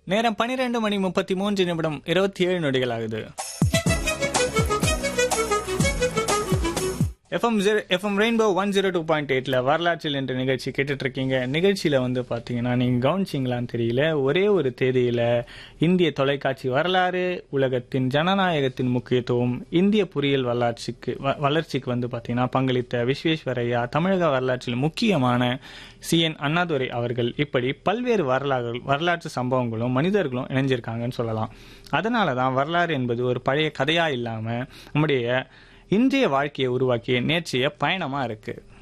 நேரம் பனிரெண்டு மணி முப்பத்தி மூன்று நிமிடம் இருபத்தி ஏழு நொடிகள் ஆகுது FM zero FM rainbow one zero two point எயிட்ல வரலாற்றில் என்ற நிகழ்ச்சி கேட்டுட்டு இருக்கீங்க நிகழ்ச்சியில வந்து பாத்தீங்கன்னா நீங்க கவனிச்சிங்களான்னு தெரியல ஒரே ஒரு தேதியில இந்திய தொலைக்காட்சி வரலாறு உலகத்தின் ஜனநாயகத்தின் முக்கியத்துவம் இந்திய பொறியியல் வரலாற்றுக்கு வ- வளர்ச்சிக்கு வந்து பாத்தீங்கன்னா பங்களித்த விஸ்வேஸ்வரையா தமிழக வரலாற்றில் முக்கியமான சி என் அண்ணாதுரை அவர்கள் இப்படி பல்வேறு வரலாறு வரலாற்று சம்பவங்களும் மனிதர்களும் இணைஞ்சிருக்காங்கன்னு சொல்லலாம் அதனால தான் வரலாறு என்பது ஒரு பழைய கதையா இல்லாம நம்முடைய இன்றைய வாழ்க்கையை உருவாக்கிய நேற்றைய பயணமா இருக்கு